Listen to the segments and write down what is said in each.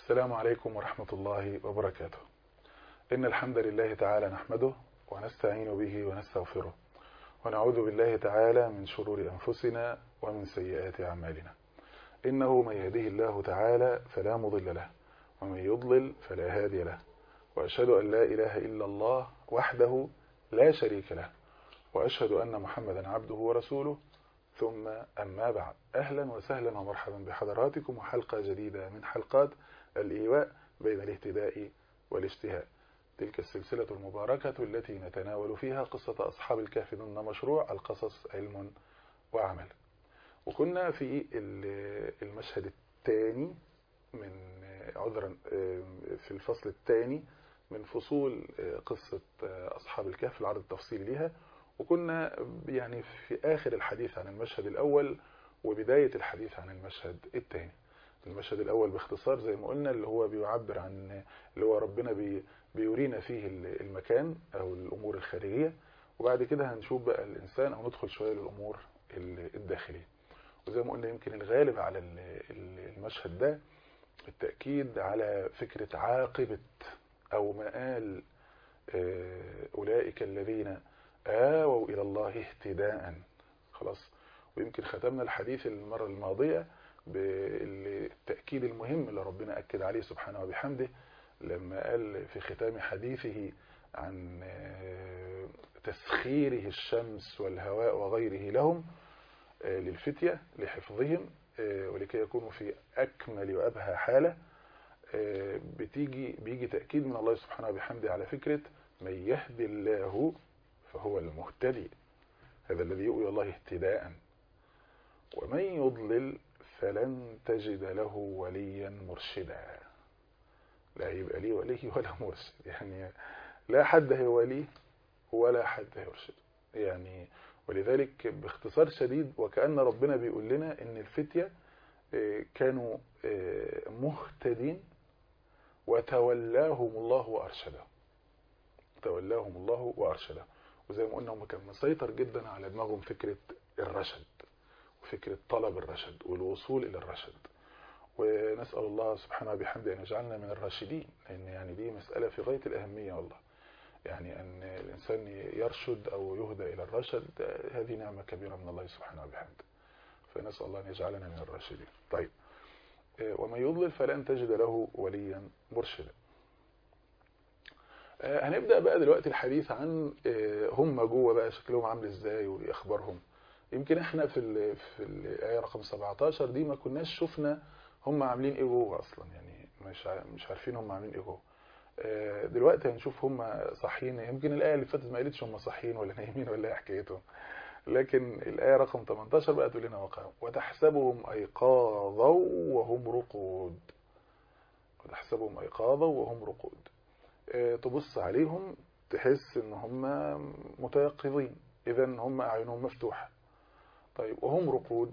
السلام عليكم ورحمة الله وبركاته إن الحمد لله تعالى نحمده ونستعين به ونستغفره ونعوذ بالله تعالى من شرور أنفسنا ومن سيئات أعمالنا إنه من يهده الله تعالى فلا مضل له ومن يضلل فلا هادي له وأشهد أن لا إله إلا الله وحده لا شريك له وأشهد أن محمدا عبده ورسوله ثم أما بعد أهلا وسهلا ومرحبا بحضراتكم وحلقة جديدة من حلقات الإيواء بين الاهتداء والاجتهاد تلك السلسلة المباركة التي نتناول فيها قصة أصحاب الكهف ضمن مشروع القصص علم وعمل وكنا في المشهد الثاني من عذرا في الفصل الثاني من فصول قصة أصحاب الكهف العرض التفصيلي لها وكنا يعني في آخر الحديث عن المشهد الأول وبداية الحديث عن المشهد الثاني المشهد الأول باختصار زي ما قلنا اللي هو بيعبر عن اللي هو ربنا بي بيورينا فيه المكان أو الأمور الخارجية وبعد كده هنشوف بقى الإنسان أو ندخل شوية للأمور الداخلية وزي ما قلنا يمكن الغالب على المشهد ده التأكيد على فكرة عاقبة أو مآل أولئك الذين آووا إلى الله اهتداء خلاص ويمكن ختمنا الحديث المرة الماضية بالتأكيد المهم اللي ربنا أكد عليه سبحانه وبحمده لما قال في ختام حديثه عن تسخيره الشمس والهواء وغيره لهم للفتية لحفظهم ولكي يكونوا في أكمل وأبهى حالة بتيجي بيجي تأكيد من الله سبحانه وبحمده على فكرة من يهدي الله فهو المهتدي هذا الذي يؤوي الله اهتداء ومن يضلل فلن تجد له وليا مرشدا لا يبقى ليه ولي ولا مرشد يعني لا حد هيوليه ولا حد هيرشد يعني ولذلك باختصار شديد وكأن ربنا بيقول لنا ان الفتية كانوا مهتدين وتولاهم الله وأرشدهم تولاهم الله وأرشدهم وزي ما قلنا هم كان مسيطر جدا على دماغهم فكرة الرشد وفكرة طلب الرشد والوصول إلى الرشد ونسأل الله سبحانه وبحمده أن يجعلنا من الراشدين لأن يعني دي مسألة في غاية الأهمية والله يعني أن الإنسان يرشد أو يهدى إلى الرشد هذه نعمة كبيرة من الله سبحانه وبحمده فنسأل الله أن يجعلنا من الراشدين طيب ومن يضلل فلن تجد له وليا مرشدا هنبدأ بقى دلوقتي الحديث عن هم جوه بقى شكلهم عامل ازاي واخبارهم يمكن احنا في ال في الآية رقم 17 دي ما كناش شفنا هم عاملين ايه جوه اصلا يعني مش مش عارفين هم عاملين ايه جوه دلوقتي هنشوف هم صاحيين يمكن الآية اللي فاتت ما قالتش هم صاحيين ولا نايمين ولا ايه حكايتهم لكن الآية رقم 18 بقى تقول لنا وقعهم وتحسبهم أيقاظا وهم رقود وتحسبهم أيقاظا وهم رقود تبص عليهم تحس ان هم متيقظين اذا هم اعينهم مفتوحه طيب وهم رقود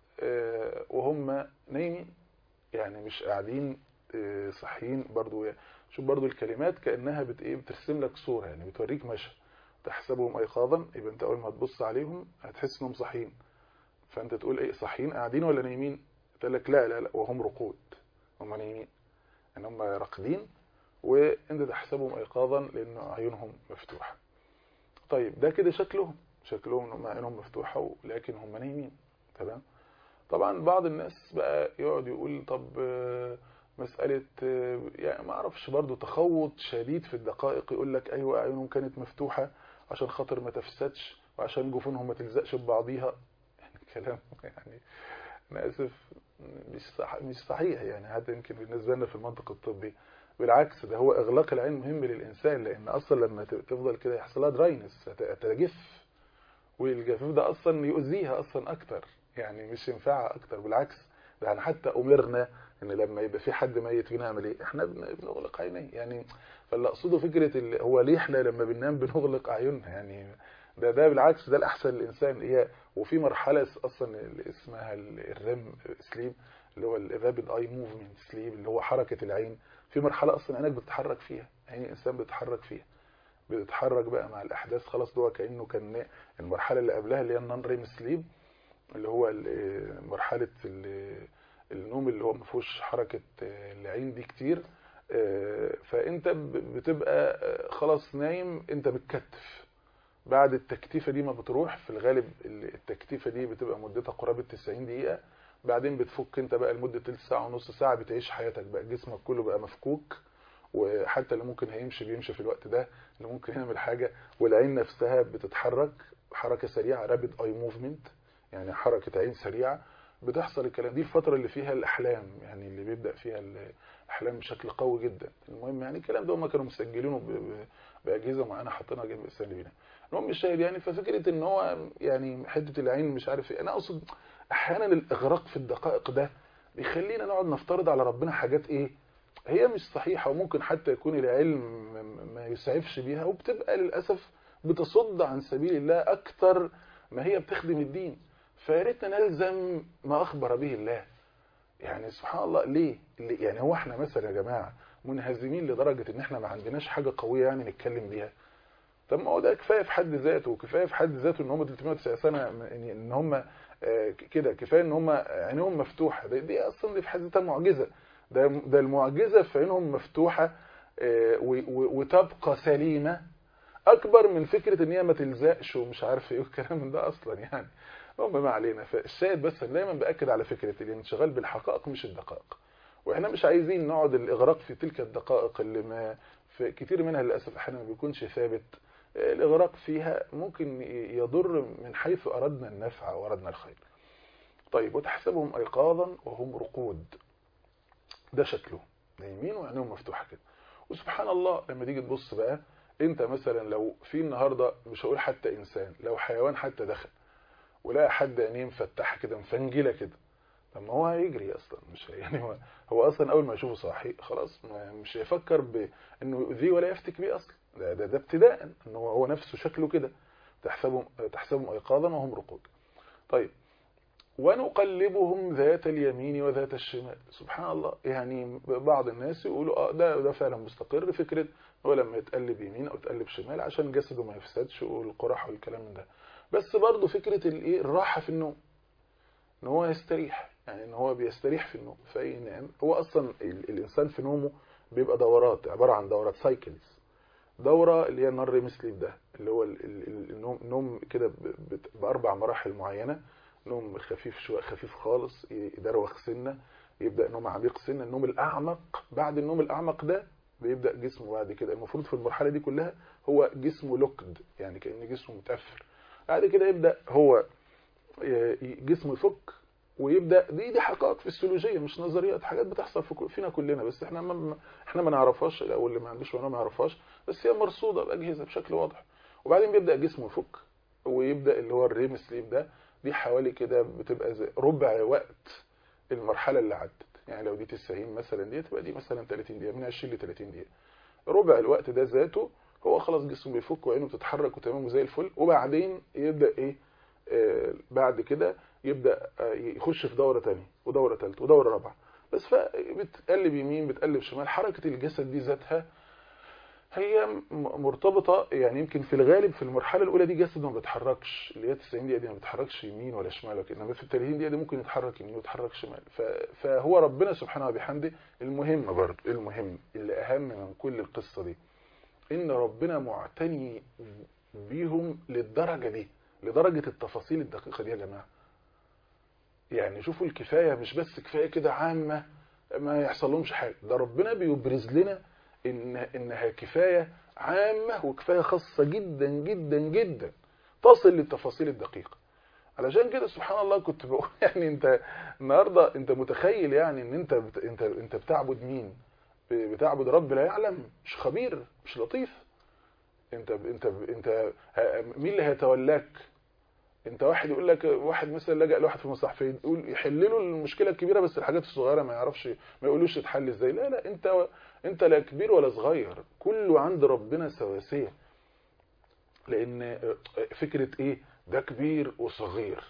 وهم نايمين يعني مش قاعدين صحيين برضو شوف برضو الكلمات كانها بت ايه بترسم لك صوره يعني بتوريك مشهد تحسبهم ايقاظا يبقى انت اول ما تبص عليهم هتحس انهم صحيين فانت تقول ايه صحيين قاعدين ولا نايمين تقول لك لا لا لا وهم رقود هم نايمين ان هم راقدين وانت تحسبهم ايقاظا لان عيونهم مفتوحه طيب ده كده شكلهم شكلهم ان عيونهم مفتوحه لكن هم نايمين تمام طبعا بعض الناس بقى يقعد يقول طب مساله يعني ما اعرفش برضو تخوض شديد في الدقائق يقول لك ايوه عيونهم كانت مفتوحه عشان خاطر ما تفسدش وعشان جفونهم ما تلزقش ببعضيها يعني كلام يعني انا اسف مش صح مش صحيح يعني هذا يمكن بالنسبه لنا في المنطق الطبي بالعكس ده هو اغلاق العين مهم للانسان لان اصلا لما تفضل كده يحصل لها دراينس تجف والجفاف ده اصلا يؤذيها اصلا اكتر يعني مش ينفعها اكتر بالعكس يعني حتى امرنا ان لما يبقى في حد ميت فينا نعمل ايه احنا بنغلق عينيه يعني فاللي اقصده فكره اللي هو ليه احنا لما بننام بنغلق عيوننا يعني ده ده بالعكس ده الاحسن للانسان هي وفي مرحله اصلا اللي اسمها الريم سليب اللي هو الرابيد اي موفمنت سليب اللي هو حركه العين في مرحله اصلا عينك بتتحرك فيها عين الانسان بيتحرك فيها بيتحرك بقى مع الاحداث خلاص ده كانه كان المرحله اللي قبلها اللي هي النون ريم سليب اللي هو مرحله النوم اللي هو ما فيهوش حركه العين دي كتير فانت بتبقى خلاص نايم انت بتكتف بعد التكتيفه دي ما بتروح في الغالب التكتيفه دي بتبقى مدتها قرابه 90 دقيقه بعدين بتفك انت بقى لمده تلت ساعه ونص ساعه بتعيش حياتك بقى جسمك كله بقى مفكوك وحتى اللي ممكن هيمشي بيمشي في الوقت ده اللي ممكن يعمل حاجه والعين نفسها بتتحرك حركه سريعه رابid اي موفمنت يعني حركه عين سريعه بتحصل الكلام دي الفتره اللي فيها الاحلام يعني اللي بيبدا فيها الاحلام بشكل قوي جدا المهم يعني الكلام ده هم كانوا مسجلينه باجهزه معينه حاطينها جنب السلبيين المهم الشاهد يعني ففكره ان هو يعني حته العين مش عارف ايه انا اقصد احيانا الاغراق في الدقائق ده بيخلينا نقعد نفترض على ربنا حاجات ايه هي مش صحيحه وممكن حتى يكون العلم ما يسعفش بيها وبتبقى للاسف بتصد عن سبيل الله اكتر ما هي بتخدم الدين فيا ريتنا نلزم ما اخبر به الله يعني سبحان الله ليه يعني هو احنا مثلا يا جماعه منهزمين لدرجه ان احنا ما عندناش حاجه قويه يعني نتكلم بيها طب ما هو ده كفايه في حد ذاته وكفايه في حد ذاته ان هم 390 سنه ان هم كده كفايه ان هم عينهم مفتوحه دي, دي اصلا دي في حد ذاتها معجزه ده ده المعجزه في عينهم مفتوحه وتبقى سليمه اكبر من فكره ان هي ما تلزقش ومش عارف ايه والكلام من ده اصلا يعني المهم ما علينا فالشاهد بس انا دايما باكد على فكره الانشغال بالحقائق مش الدقائق واحنا مش عايزين نقعد الاغراق في تلك الدقائق اللي ما في كتير منها للاسف احيانا ما بيكونش ثابت الاغراق فيها ممكن يضر من حيث اردنا النفع واردنا الخير طيب وتحسبهم ايقاظا وهم رقود ده شكله نايمين وعينيهم مفتوحه كده وسبحان الله لما تيجي تبص بقى انت مثلا لو في النهارده مش هقول حتى انسان لو حيوان حتى دخل ولقى حد عينيه مفتحه كده مفنجله كده طب ما هو هيجري اصلا مش يعني هو هو اصلا اول ما يشوفه صاحي خلاص مش هيفكر بانه يؤذيه ولا يفتك بيه اصلا ده ده, ده ابتداء ان هو هو نفسه شكله كده تحسبهم تحسبهم ايقاظا وهم رقود طيب ونقلبهم ذات اليمين وذات الشمال سبحان الله يعني بعض الناس يقولوا اه ده ده فعلا مستقر فكره هو لما يتقلب يمين او يتقلب شمال عشان جسده ما يفسدش والقرح والكلام من ده بس برضه فكره الايه الراحه في النوم ان هو يستريح يعني ان هو بيستريح في النوم فينام هو اصلا الانسان في نومه بيبقى دورات عباره عن دورات سايكلز دوره اللي هي النار ريم سليب ده اللي هو النوم نوم كده باربع مراحل معينه نوم خفيف شويه خفيف خالص يدروخ سنه يبدا نوم عميق سنه النوم الاعمق بعد النوم الاعمق ده بيبدا جسمه بعد كده المفروض في المرحله دي كلها هو جسمه لوكد يعني كان جسمه متقفل بعد كده يبدا هو جسمه يفك ويبدا دي دي حقائق فسيولوجيه مش نظريات حاجات بتحصل في فينا كلنا بس احنا ما احنا ما نعرفهاش او اللي ما عندوش معلومه ما يعرفهاش بس هي مرصوده باجهزه بشكل واضح وبعدين بيبدا جسمه يفك ويبدا اللي هو الريم سليب ده دي حوالي كده بتبقى زي ربع وقت المرحله اللي عدت يعني لو دي 90 مثلا دي تبقى دي مثلا 30 دقيقه من 20 ل 30 دقيقه ربع الوقت ده ذاته هو خلاص جسمه بيفك وعينه بتتحرك وتمام وزي الفل وبعدين يبدا ايه آه بعد كده يبدا آه يخش في دوره ثانيه ودوره ثالثه ودوره رابعه بس فبتقلب يمين بتقلب شمال حركه الجسد دي ذاتها هي مرتبطة يعني يمكن في الغالب في المرحلة الأولى دي جسد ما بيتحركش اللي هي 90 دقيقة دي ما بيتحركش يمين ولا شمال وكده انما في ال 30 دقيقة دي ممكن يتحرك يمين ويتحرك شمال فهو ربنا سبحانه وبحمده المهم برضه المهم اللي أهم من كل القصة دي إن ربنا معتني بيهم للدرجة دي لدرجة التفاصيل الدقيقة دي يا جماعة يعني شوفوا الكفاية مش بس كفاية كده عامة ما يحصل لهمش حاجة ده ربنا بيبرز لنا إن إنها كفاية عامة وكفاية خاصة جدا جدا جدا تصل للتفاصيل الدقيقة علشان كده سبحان الله كنت بقول يعني انت النهارده انت متخيل يعني ان انت بت انت انت بتعبد مين بتعبد رب لا يعلم مش خبير مش لطيف انت انت انت مين اللي هيتولاك انت واحد يقول لك واحد مثلا لجأ لواحد في مصلحه يقول يحل له المشكله الكبيره بس الحاجات الصغيره ما يعرفش ما يقولوش تتحل ازاي لا لا انت انت لا كبير ولا صغير كله عند ربنا سواسيه لان فكره ايه ده كبير وصغير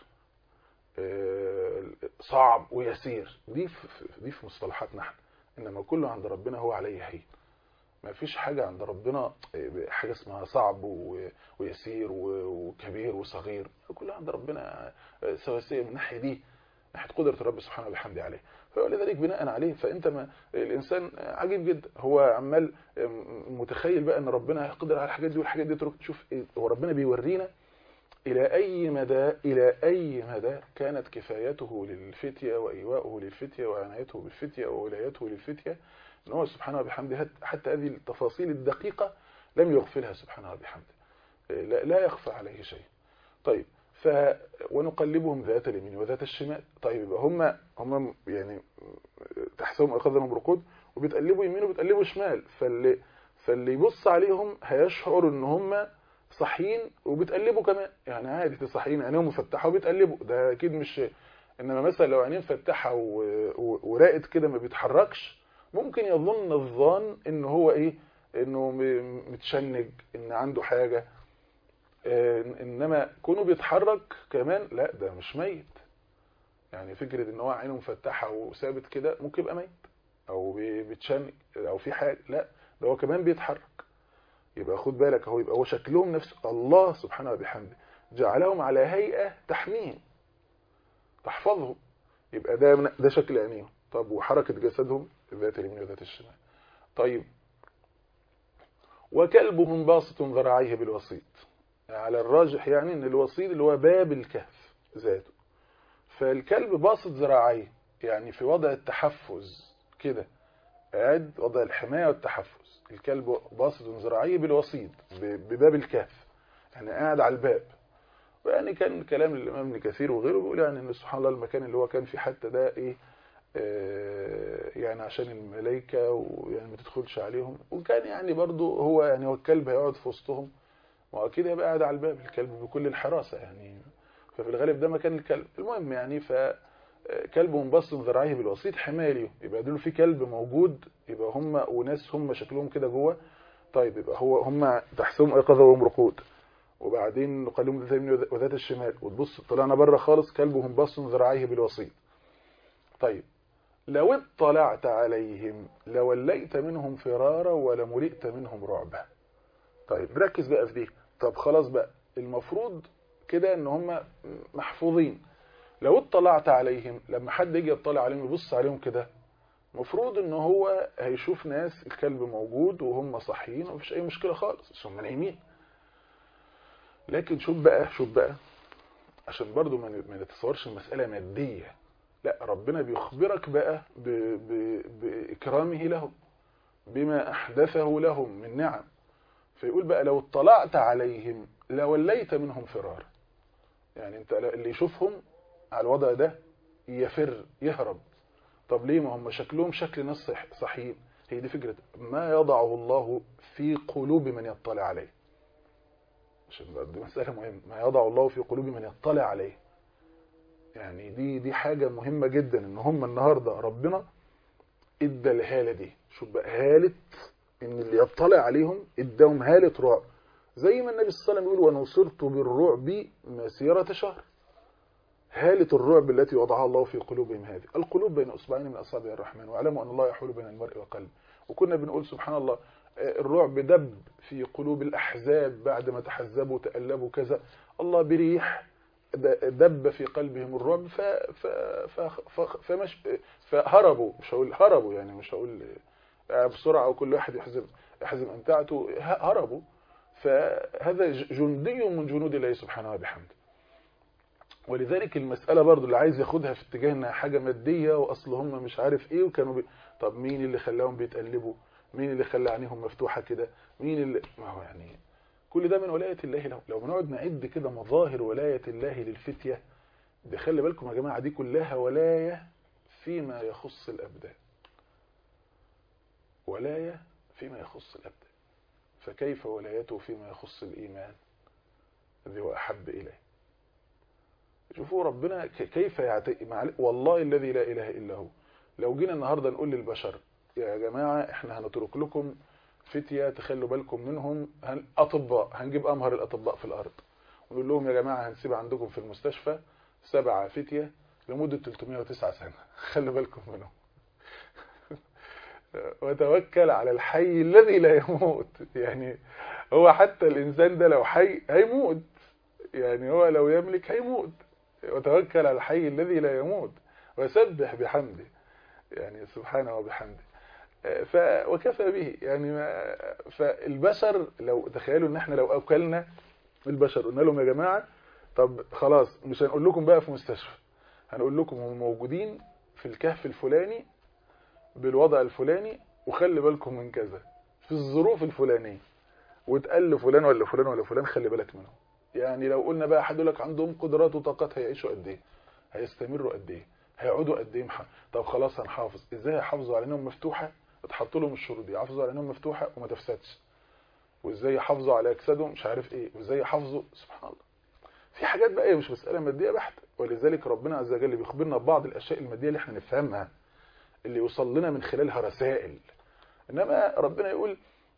صعب ويسير دي في دي في مصطلحاتنا احنا انما كله عند ربنا هو عليه هين ما فيش حاجة عند ربنا حاجة اسمها صعب ويسير وكبير وصغير كلها عند ربنا سواسية من الناحية دي ناحيه قدره الرب سبحانه وبحمده عليه فلذلك بناء عليه فانت ما الانسان عجيب جدا هو عمال متخيل بقى ان ربنا هيقدر على الحاجات دي والحاجات دي تروح تشوف إيه هو ربنا بيورينا الى اي مدى الى اي مدى كانت كفايته للفتيه وايواءه للفتيه وعنايته بالفتيه وولايته للفتيه ان هو سبحانه وبحمده حتى هذه التفاصيل الدقيقه لم يغفلها سبحانه وبحمده لا, لا يخفى عليه شيء طيب ف ونقلبهم ذات اليمين وذات الشمال طيب يبقى هم هم يعني تحسهم اخذهم رقود وبتقلبوا يمين وبتقلبوا شمال فاللي فاللي يبص عليهم هيشعر ان هم صاحيين وبتقلبوا كمان يعني عادي تصحيين عينيهم مفتحه وبتقلبوا ده اكيد مش انما مثلا لو عينين مفتحه وراقد كده ما بيتحركش ممكن يظن الظان ان هو ايه انه متشنج ان عنده حاجه انما كونه بيتحرك كمان لا ده مش ميت يعني فكره ان هو عينه مفتحه وثابت كده ممكن يبقى ميت او بيتشنج او في حاجه لا ده هو كمان بيتحرك يبقى خد بالك اهو يبقى هو شكلهم نفس الله سبحانه وبحمده جعلهم على هيئه تحميهم تحفظهم يبقى ده ده شكل عينيهم طب وحركه جسدهم ذات اليمين وذات الشمال طيب وكلبهم باسط ذراعيه بالوسيط على الراجح يعني ان الوسيط اللي هو باب الكهف ذاته فالكلب باسط ذراعيه يعني في وضع التحفز كده قاعد وضع الحمايه والتحفز الكلب باسط ذراعيه بالوسيط بباب الكهف يعني قاعد على الباب ويعني كان كلام الامام ابن كثير وغيره بيقول يعني ان سبحان الله المكان اللي هو كان فيه حتى ده ايه آه يعني عشان الملائكه ويعني ما تدخلش عليهم وكان يعني برضو هو يعني هو الكلب هيقعد في وسطهم واكيد هيبقى قاعد على الباب الكلب بكل الحراسه يعني ففي الغالب ده مكان الكلب المهم يعني ف كلب منبسط ذراعيه بالوسيط حمايه ليهم يبقى دول في كلب موجود يبقى هم وناس هم شكلهم كده جوه طيب يبقى هو هم تحسهم ايقظه وهم رقود وبعدين نقلبهم ذات اليمين وذات الشمال وتبص طلعنا بره خالص كلبهم بسط ذراعيه بالوسيط طيب لو اطلعت عليهم لوليت منهم فرارا ولملئت منهم رعبا طيب ركز بقى في دي طب خلاص بقى المفروض كده ان هم محفوظين لو اطلعت عليهم لما حد يجي يطلع عليهم يبص عليهم كده المفروض ان هو هيشوف ناس الكلب موجود وهم صاحيين ومفيش اي مشكله خالص بس هم نايمين لكن شوف بقى شوف بقى عشان برضو ما نتصورش المساله ماديه لا ربنا بيخبرك بقى ب... ب... باكرامه لهم بما احدثه لهم من نعم فيقول بقى لو اطلعت عليهم لوليت منهم فرارا يعني انت اللي يشوفهم على الوضع ده يفر يهرب طب ليه ما هم شكلهم شكل ناس صحيين هي دي فكرة ما يضعه الله في قلوب من يطلع عليه عشان دي مسألة مهمة ما يضع الله في قلوب من يطلع عليه يعني دي دي حاجة مهمة جدا ان هم النهاردة ربنا ادى الهالة دي شوف بقى هالة ان اللي يطلع عليهم اداهم هالة رعب زي ما النبي صلى الله عليه وسلم يقول ونصرت بالرعب مسيرة شهر هالة الرعب التي وضعها الله في قلوبهم هذه القلوب بين أصبعين من أصابع الرحمن واعلموا أن الله يحول بين المرء وقلبه وكنا بنقول سبحان الله الرعب دب في قلوب الأحزاب بعد ما تحزبوا تألبوا كذا الله بريح دب في قلبهم الرعب ف ف ف فمش فهربوا مش هقول هربوا يعني مش هقول بسرعة وكل واحد يحزم يحزم أمتعته هربوا فهذا جندي من جنود الله سبحانه وبحمده ولذلك المسألة برضو اللي عايز ياخدها في اتجاه انها حاجة مادية واصل هم مش عارف ايه وكانوا بي... طب مين اللي خلاهم بيتقلبوا مين اللي خلى عينيهم مفتوحة كده مين اللي ما هو يعني كل ده من ولاية الله لو, لو بنقعد نعد كده مظاهر ولاية الله للفتية ده خلي بالكم يا جماعة دي كلها ولاية فيما يخص الأبدان ولاية فيما يخص الأبدان فكيف ولايته فيما يخص الإيمان الذي هو أحب إليه شوفوا ربنا كيف يعتقي والله الذي لا إله إلا هو لو جينا النهاردة نقول للبشر يا جماعة احنا هنترك لكم فتية تخلوا بالكم منهم هن... أطباء هنجيب أمهر الأطباء في الأرض ونقول لهم يا جماعة هنسيب عندكم في المستشفى سبعة فتية لمدة 309 سنة خلوا بالكم منهم وتوكل على الحي الذي لا يموت يعني هو حتى الإنسان ده لو حي هيموت يعني هو لو يملك هيموت وتوكل على الحي الذي لا يموت وسبح بحمده يعني سبحانه وبحمده ف وكفى به يعني ما فالبشر لو تخيلوا ان احنا لو اكلنا البشر قلنا لهم يا جماعه طب خلاص مش هنقول لكم بقى في مستشفى هنقول لكم هم موجودين في الكهف الفلاني بالوضع الفلاني وخلي بالكم من كذا في الظروف الفلانيه واتقال لفلان ولا فلان ولا فلان خلي بالك منهم يعني لو قلنا بقى حد لك عندهم قدرات وطاقات هيعيشوا قد ايه هيستمروا قد ايه هيقعدوا قد ايه محا... طب خلاص هنحافظ ازاي يحافظوا على انهم مفتوحه اتحط لهم الشروط دي يحافظوا على انهم مفتوحه وما تفسدش وازاي يحافظوا على اجسادهم مش عارف ايه وازاي يحافظوا سبحان الله في حاجات بقى مش مساله ماديه بحته ولذلك ربنا عز وجل بيخبرنا ببعض الاشياء الماديه اللي احنا نفهمها اللي يوصل لنا من خلالها رسائل انما ربنا يقول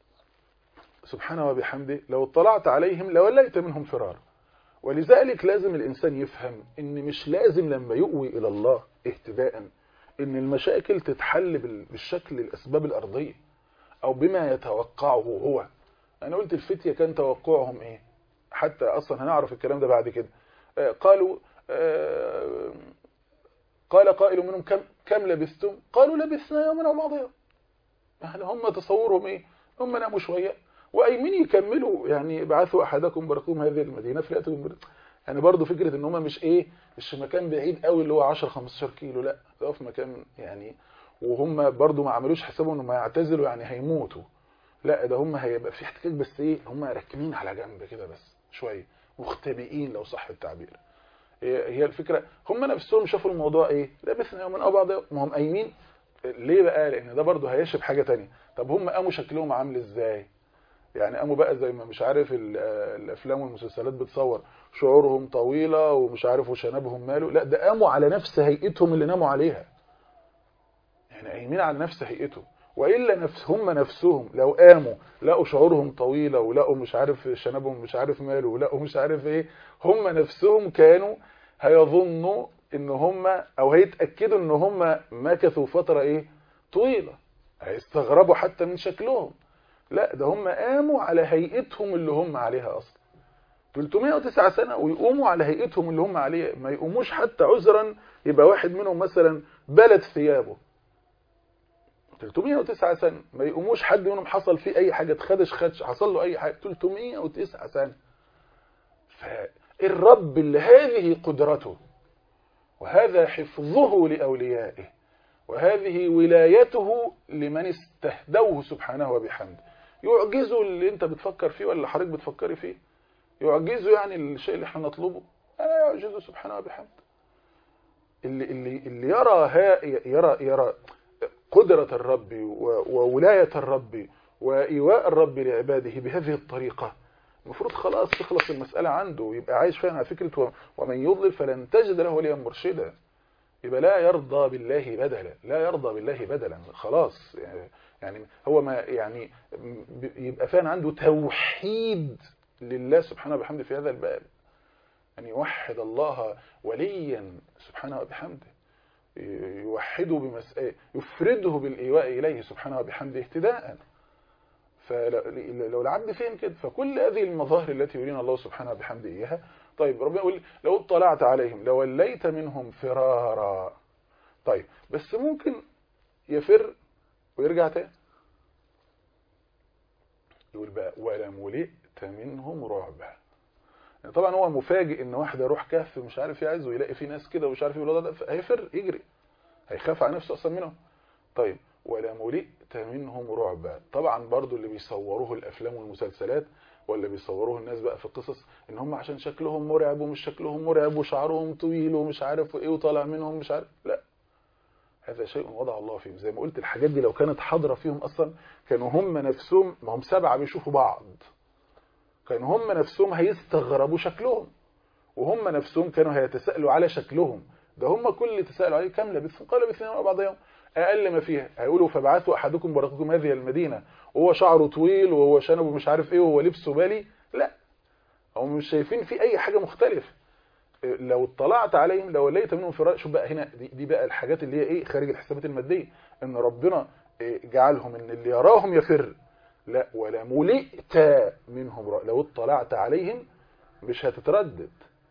سبحانه وبحمده لو اطلعت عليهم لوليت منهم فرارا ولذلك لازم الإنسان يفهم إن مش لازم لما يؤوي إلى الله اهتداء إن المشاكل تتحل بالشكل الأسباب الأرضية أو بما يتوقعه هو أنا قلت الفتية كان توقعهم إيه حتى أصلا هنعرف الكلام ده بعد كده آه قالوا آه قال قائل منهم كم, كم لبثتم قالوا لبثنا يوما أو بعض يوم يعني هم تصورهم إيه هم ناموا شوية وايمين يكملوا يعني ابعثوا احدكم برقوم هذه المدينه فلياتوا بر... يعني برضه فكره ان هم مش ايه مش في مكان بعيد قوي اللي هو 10 15 كيلو لا ده في مكان يعني وهم برضه ما عملوش حسابهم انهم يعتزلوا يعني هيموتوا لا ده هم هيبقى في احتكاك بس ايه هم راكنين على جنب كده بس شويه مختبئين لو صح التعبير هي الفكره هم نفسهم شافوا الموضوع ايه لبثنا يوما او بعض ما هم قايمين ليه بقى لان ده برضه هيشب حاجه ثانيه طب هم قاموا شكلهم عامل ازاي يعني قاموا بقى زي ما مش عارف الافلام والمسلسلات بتصور شعورهم طويله ومش عارف وشنبهم ماله لا ده قاموا على نفس هيئتهم اللي ناموا عليها يعني قايمين على نفس هيئتهم والا نفس هم نفسهم لو قاموا لقوا شعورهم طويله ولقوا مش عارف شنبهم مش عارف ماله ولقوا مش عارف ايه هم نفسهم كانوا هيظنوا ان هم او هيتاكدوا ان هم مكثوا فتره ايه طويله هيستغربوا حتى من شكلهم لا ده هم قاموا على هيئتهم اللي هم عليها اصلا 309 سنة ويقوموا على هيئتهم اللي هم عليها ما يقوموش حتى عذرا يبقى واحد منهم مثلا بلد ثيابه 309 سنة ما يقوموش حد منهم حصل فيه اي حاجة اتخدش خدش حصل له اي حاجة 309 سنة فالرب اللي هذه قدرته وهذا حفظه لأوليائه وهذه ولايته لمن استهدوه سبحانه وبحمده يعجزه اللي انت بتفكر فيه ولا حضرتك بتفكري فيه يعجزه يعني الشيء اللي احنا نطلبه لا يعجزه سبحانه وبحمده اللي اللي اللي يرى ها يرى يرى قدرة الرب وولاية الرب وإيواء الرب لعباده بهذه الطريقة المفروض خلاص تخلص المسألة عنده يبقى عايش فعلا على فكرة ومن يضلل فلن تجد له وليا مرشدا يبقى لا يرضى بالله بدلا لا يرضى بالله بدلا خلاص يعني هو ما يعني يبقى فعلا عنده توحيد لله سبحانه وبحمده في هذا الباب أن يوحد الله وليا سبحانه وبحمده يوحده بمسألة يفرده بالإيواء إليه سبحانه وبحمده اهتداء فلو العبد فهم كده فكل هذه المظاهر التي يرينا الله سبحانه وبحمده إياها طيب ربنا يقول لو اطلعت عليهم لوليت منهم فرارا طيب بس ممكن يفر ويرجع تاني يقول بقى ولملئت منهم رعبا يعني طبعا هو مفاجئ ان واحد يروح كهف مش عارف يعز ويلاقي في ناس كده ومش عارف الوضع ده هيفر يجري هيخاف على نفسه اصلا منهم طيب ولملئت منهم رعبا طبعا برضو اللي بيصوروه الافلام والمسلسلات ولا بيصوروه الناس بقى في القصص ان هم عشان شكلهم مرعب ومش شكلهم مرعب وشعرهم طويل ومش عارف ايه وطالع منهم مش عارف لا هذا شيء وضع الله فيهم زي ما قلت الحاجات دي لو كانت حاضره فيهم اصلا كانوا هم نفسهم ما هم سبعه بيشوفوا بعض كانوا هم نفسهم هيستغربوا شكلهم وهم نفسهم كانوا هيتساءلوا على شكلهم ده هم كل اللي تساءلوا عليه كام لبث قال لبثنا بعض يوم اقل ما فيها هيقولوا فبعثوا احدكم برقكم هذه المدينه وهو شعره طويل وهو شنبه مش عارف ايه وهو لبسه بالي لا هم مش شايفين في اي حاجه مختلفه لو اطلعت عليهم لو لقيت منهم فرار شوف بقى هنا دي, دي بقى الحاجات اللي هي ايه خارج الحسابات الماديه ان ربنا جعلهم ان اللي يراهم يفر لا ولا ملئت منهم رأ. لو اطلعت عليهم مش هتتردد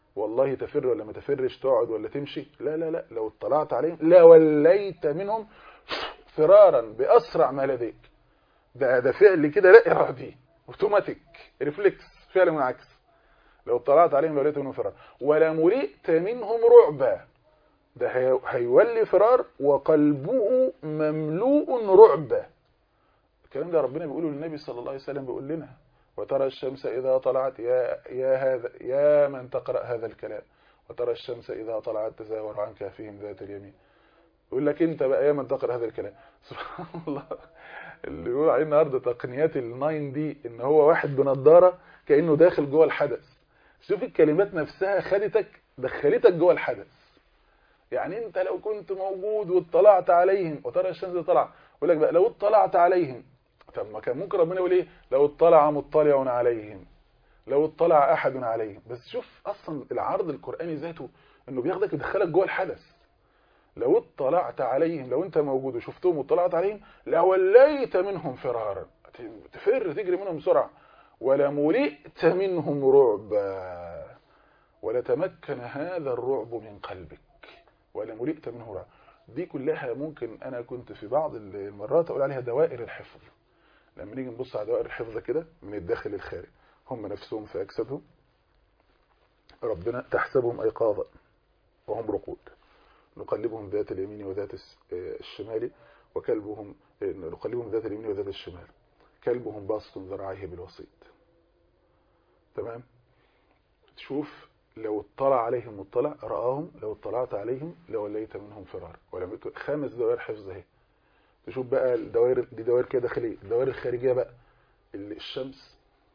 والله تفر ولا ما تفرش تقعد ولا تمشي لا لا لا لو اطلعت عليهم لوليت منهم فرارا باسرع ما لديك ده ده فعل كده لا ارادي اوتوماتيك ريفلكس فعل منعكس لو اطلعت عليهم لوليت منهم فرارا ولا ملئت منهم رعبا ده هي- هيولي فرار وقلبه مملوء رعبا الكلام ده ربنا بيقوله للنبي صلى الله عليه وسلم بيقول لنا وترى الشمس إذا طلعت يا يا هذا يا من تقرأ هذا الكلام وترى الشمس إذا طلعت تزاور عن كافهم ذات اليمين يقول لك انت بقى يا من تقرأ هذا الكلام سبحان الله اللي بيقول عليه النهارده تقنيات الناين دي ان هو واحد بنضاره كانه داخل جوه الحدث شوف الكلمات نفسها خدتك دخلتك جوه الحدث يعني انت لو كنت موجود واطلعت عليهم وترى الشمس طلع يقول لك بقى لو اطلعت عليهم طب ما كان ممكن ربنا يقول ايه لو اطلع مطلع عليهم لو اطلع احد عليهم بس شوف اصلا العرض القراني ذاته انه بياخدك يدخلك جوه الحدث لو اطلعت عليهم لو انت موجود وشفتهم واطلعت عليهم لوليت منهم فرارا تفر تجري منهم بسرعه ولملئت منهم رعبا ولتمكن هذا الرعب من قلبك ولملئت منه رعب دي كلها ممكن انا كنت في بعض المرات اقول عليها دوائر الحفظ لما نيجي نبص على دوائر الحفظ كده من الداخل للخارج هم نفسهم في اجسادهم ربنا تحسبهم ايقاظا وهم رقود نقلبهم ذات اليمين وذات الشمال وكلبهم نقلبهم ذات اليمين وذات الشمال كلبهم باسط ذراعيه بالوسيط تمام تشوف لو اطلع عليهم مطلع رآهم لو اطلعت عليهم لوليت منهم فرار ولم يكن خمس دوائر حفظ اهي تشوف بقى الدوائر دي دوائر كده داخليه الدوائر الخارجيه بقى الشمس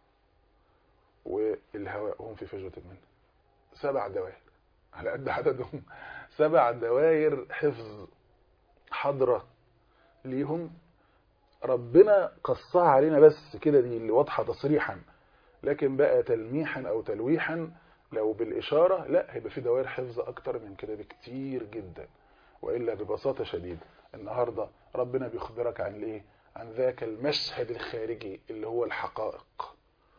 والهواء هم في فجوة منه سبع دوائر على قد عددهم سبع دوائر حفظ حضرة ليهم ربنا قصها علينا بس كده دي اللي واضحة تصريحا لكن بقى تلميحا او تلويحا لو بالإشارة لا هيبقى في دوائر حفظ أكتر من كده بكتير جدا وإلا ببساطة شديدة النهاردة ربنا بيخبرك عن الايه عن ذاك المشهد الخارجي اللي هو الحقائق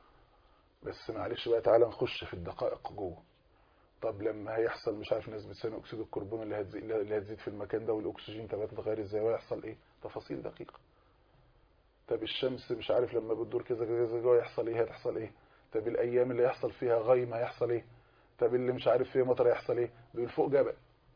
بس معلش بقى تعالى نخش في الدقائق جوه طب لما هيحصل مش عارف نسبة ثاني أكسيد الكربون اللي هتزيد, اللي هتزيد في المكان ده والأكسجين طب هتتغير ازاي ويحصل ايه تفاصيل دقيقة طب الشمس مش عارف لما بتدور كذا كذا جوه يحصل ايه هتحصل ايه طب الايام اللي يحصل فيها غيم هيحصل ايه طب اللي مش عارف فيه مطر هيحصل ايه دول فوق جبل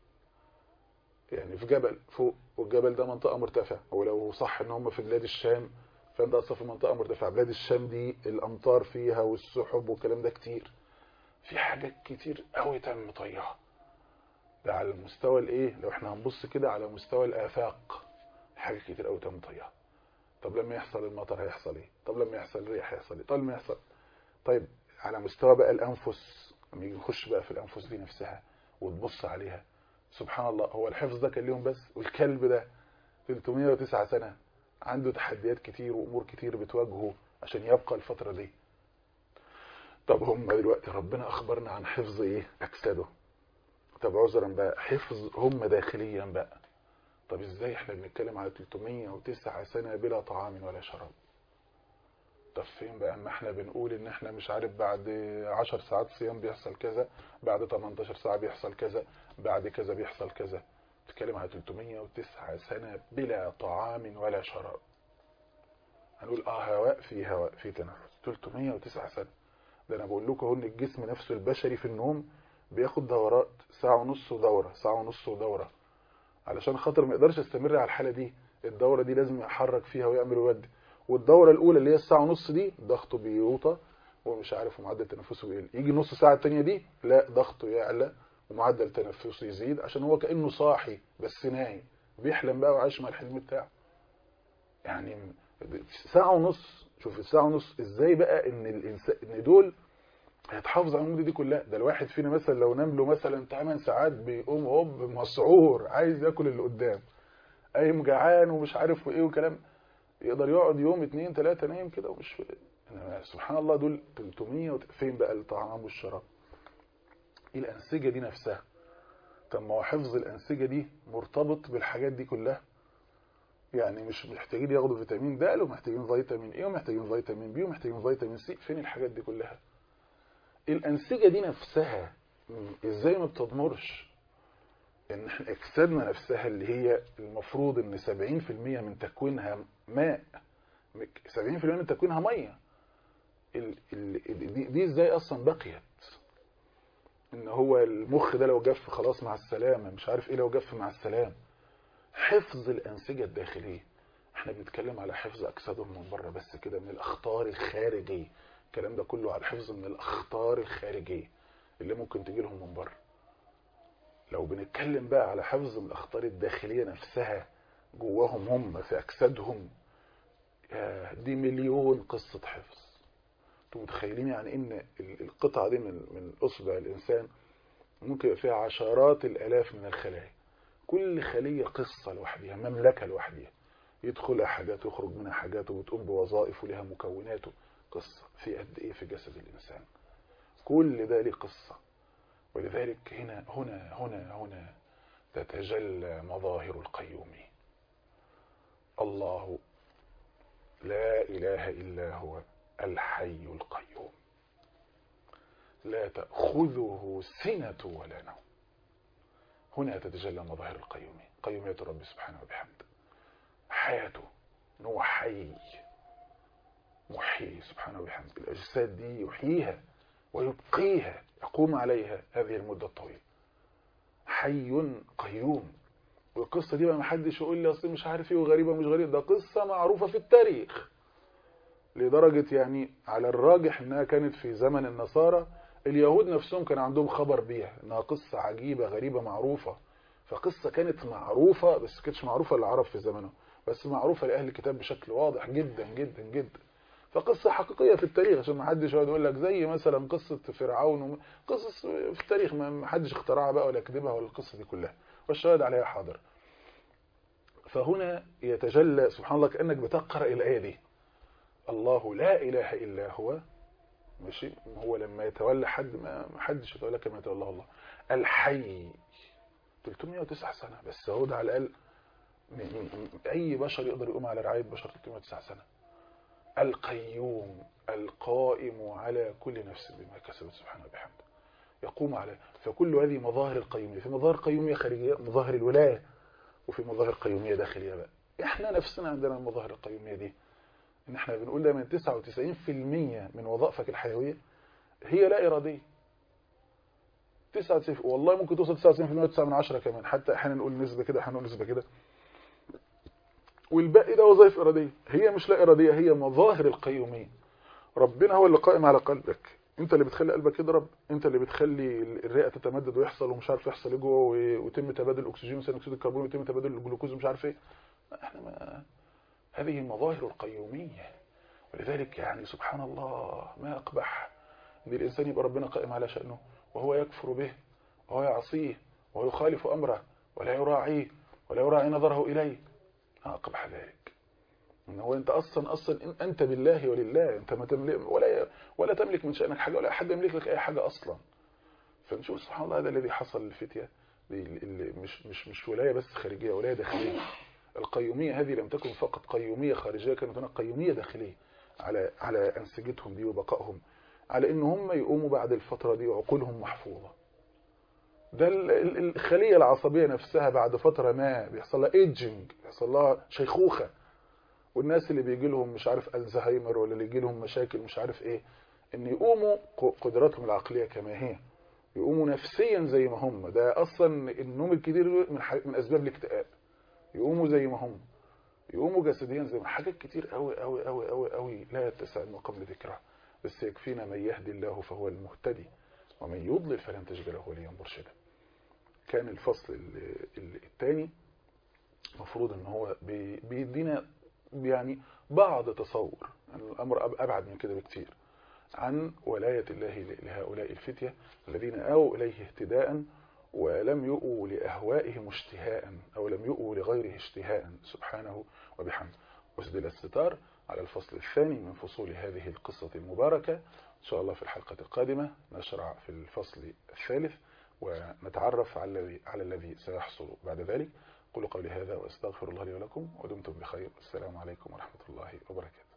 يعني في جبل فوق والجبل ده منطقة مرتفعة ولو صح ان هم في بلاد الشام فانت اصلا في منطقة مرتفعة بلاد الشام دي الامطار فيها والسحب والكلام ده كتير في حاجات كتير قوي تم طيها ده على المستوى الايه لو احنا هنبص كده على مستوى الافاق حاجات كتير قوي تم طيها طب لما يحصل المطر هيحصل ايه طب لما يحصل الريح هيحصل ايه طب لما يحصل طيب على مستوى بقى الانفس لما يجي نخش بقى في الانفس دي نفسها وتبص عليها سبحان الله هو الحفظ ده كان ليهم بس والكلب ده 309 سنة عنده تحديات كتير وامور كتير بتواجهه عشان يبقى الفترة دي طب هم دلوقتي ربنا اخبرنا عن حفظ ايه اجساده طب عذرا بقى حفظ هم داخليا بقى طب ازاي احنا بنتكلم على 309 سنة بلا طعام ولا شراب طب فين بقى اما احنا بنقول ان احنا مش عارف بعد 10 ساعات صيام بيحصل كذا بعد 18 ساعة بيحصل كذا بعد كذا بيحصل كذا بتتكلم على 309 سنة بلا طعام ولا شراب هنقول اه هواء في هواء في تنفس 309 سنة ده انا بقول لكم اهو ان الجسم نفسه البشري في النوم بياخد دورات ساعة ونص ودورة ساعة ونص ودورة علشان خاطر ما يقدرش يستمر على الحالة دي الدورة دي لازم يحرك فيها ويعمل ويودي والدورة الأولى اللي هي الساعة ونص دي ضغطه بيوطى ومش عارف ومعدل تنفسه بيقل يجي نص ساعة التانية دي لا ضغطه يعلى ومعدل تنفسه يزيد عشان هو كأنه صاحي بس نايم بيحلم بقى وعايش مع الحلم بتاعه يعني ساعة ونص شوف الساعة ونص ازاي بقى ان الانسان ان دول هيتحافظ على المدة دي كلها ده الواحد فينا مثلا لو نام له مثلا 8 ساعات بيقوم هوب مسعور عايز ياكل اللي قدام قايم جعان ومش عارف وايه وكلام يقدر يقعد يوم اتنين تلاتة نايم كده ومش سبحان الله دول 300 فين بقى الطعام والشراب الأنسجة دي نفسها طب ما هو حفظ الأنسجة دي مرتبط بالحاجات دي كلها يعني مش محتاجين ياخدوا فيتامين د ومحتاجين فيتامين ايه ومحتاجين فيتامين بي ومحتاجين فيتامين سي فين الحاجات دي كلها الأنسجة دي نفسها ازاي ما بتضمرش ان احنا اجسادنا نفسها اللي هي المفروض ان 70% من تكوينها ماء 70% من تكوينها ميه ال ال دي, دي ازاي اصلا بقيت ان هو المخ ده لو جف خلاص مع السلامه مش عارف ايه لو جف مع السلام حفظ الانسجه الداخليه احنا بنتكلم على حفظ اجسادهم من بره بس كده من الاخطار الخارجيه الكلام ده كله على الحفظ من الاخطار الخارجيه اللي ممكن تجي لهم من بره لو بنتكلم بقى على حفظ الاخطار الداخليه نفسها جواهم هم في اجسادهم دي مليون قصه حفظ انتوا متخيلين يعني ان القطعه دي من من اصبع الانسان ممكن يبقى فيها عشرات الالاف من الخلايا كل خليه قصه لوحدها مملكه لوحدها يدخلها حاجات ويخرج منها حاجات وبتقوم بوظائف ولها مكوناته قصه في قد ايه في جسد الانسان كل ده ليه قصه ولذلك هنا هنا هنا هنا تتجلى مظاهر القيوم الله لا اله الا هو الحي القيوم لا تأخذه سنة ولا نوم هنا تتجلى مظاهر القيوم قيومية الرب سبحانه وبحمده حياته هو حي محيي سبحانه وبحمده الأجساد دي يحييها ويبقيها يقوم عليها هذه المدة الطويلة حي قيوم والقصة دي بقى محدش يقول لي أصل مش عارف ايه وغريبة مش غريبة ده قصة معروفة في التاريخ لدرجة يعني على الراجح انها كانت في زمن النصارى اليهود نفسهم كان عندهم خبر بيها انها قصة عجيبة غريبة معروفة فقصة كانت معروفة بس كانتش معروفة للعرب في زمنهم بس معروفة لأهل الكتاب بشكل واضح جدا جدا جدا فقصة حقيقية في التاريخ عشان ما حدش يقعد يقول لك زي مثلا قصة فرعون وم... قصص في التاريخ ما حدش اخترعها بقى ولا كذبها ولا القصة دي كلها والشهادة عليها حاضر فهنا يتجلى سبحان الله كأنك بتقرأ الآية دي الله لا إله إلا هو ماشي هو لما يتولى حد ما حدش يتولى كما يتولى الله الحي 309 سنة بس هو ده على الأقل أي بشر يقدر يقوم على رعاية بشر 309 سنة القيوم القائم على كل نفس بما كسبت سبحانه وبحمده يقوم على فكل هذه مظاهر القيومية في مظاهر قيومية خارجية مظاهر الولاية وفي مظاهر قيومية داخلية بقى احنا نفسنا عندنا المظاهر القيومية دي ان احنا بنقول دايما 99% من وظائفك الحيوية هي لا إرادية 99 والله ممكن توصل 99% 9 من 10 كمان حتى احيانا نقول نسبة كده احيانا نقول نسبة كده والباقي ده وظائف إرادية هي مش لا إرادية هي مظاهر القيومية ربنا هو اللي قائم على قلبك انت اللي بتخلي قلبك يضرب انت اللي بتخلي الرئه تتمدد ويحصل ومش عارف يحصل ايه جوه ويتم تبادل الاكسجين وثاني اكسيد الكربون ويتم تبادل الجلوكوز ومش عارف ايه احنا ما هذه مظاهر القيوميه ولذلك يعني سبحان الله ما اقبح ان الانسان يبقى ربنا قائم على شانه وهو يكفر به وهو يعصيه وهو يخالف امره ولا يراعيه ولا يراعي نظره اليه ما اقبح ذلك ان هو انت اصلا اصلا انت بالله ولله انت ما تملك ولا ولا تملك من شانك حاجه ولا احد يملك لك اي حاجه اصلا فنشوف سبحان الله هذا الذي حصل للفتيه اللي مش مش مش ولايه بس خارجيه ولايه داخليه القيوميه هذه لم تكن فقط قيوميه خارجيه كانت هناك قيوميه داخليه على على انسجتهم دي وبقائهم على ان هم يقوموا بعد الفتره دي وعقولهم محفوظه ده الخليه العصبيه نفسها بعد فتره ما بيحصل لها ايدجنج بيحصل لها شيخوخه والناس اللي بيجي لهم مش عارف الزهايمر ولا اللي يجي لهم مشاكل مش عارف ايه ان يقوموا قدراتهم العقليه كما هي يقوموا نفسيا زي ما هم ده اصلا النوم الكتير من من اسباب الاكتئاب يقوموا زي ما هم يقوموا جسديا زي ما حاجات كتير قوي قوي قوي قوي قوي لا يتسع المقام لذكرها بس يكفينا من يهدي الله فهو المهتدي ومن يضلل فلن تجد له وليا مرشدا كان الفصل الثاني المفروض ان هو بيدينا يعني بعض تصور يعني الأمر أبعد من كده بكتير عن ولاية الله لهؤلاء الفتية الذين آووا إليه اهتداء ولم يؤوا لأهوائهم اشتهاء أو لم يؤوا لغيره اشتهاء سبحانه وبحمده وسدل الستار على الفصل الثاني من فصول هذه القصة المباركة إن شاء الله في الحلقة القادمة نشرع في الفصل الثالث ونتعرف على الذي على الذي سيحصل بعد ذلك قولوا قولي هذا واستغفر الله لي ولكم ودمتم بخير السلام عليكم ورحمة الله وبركاته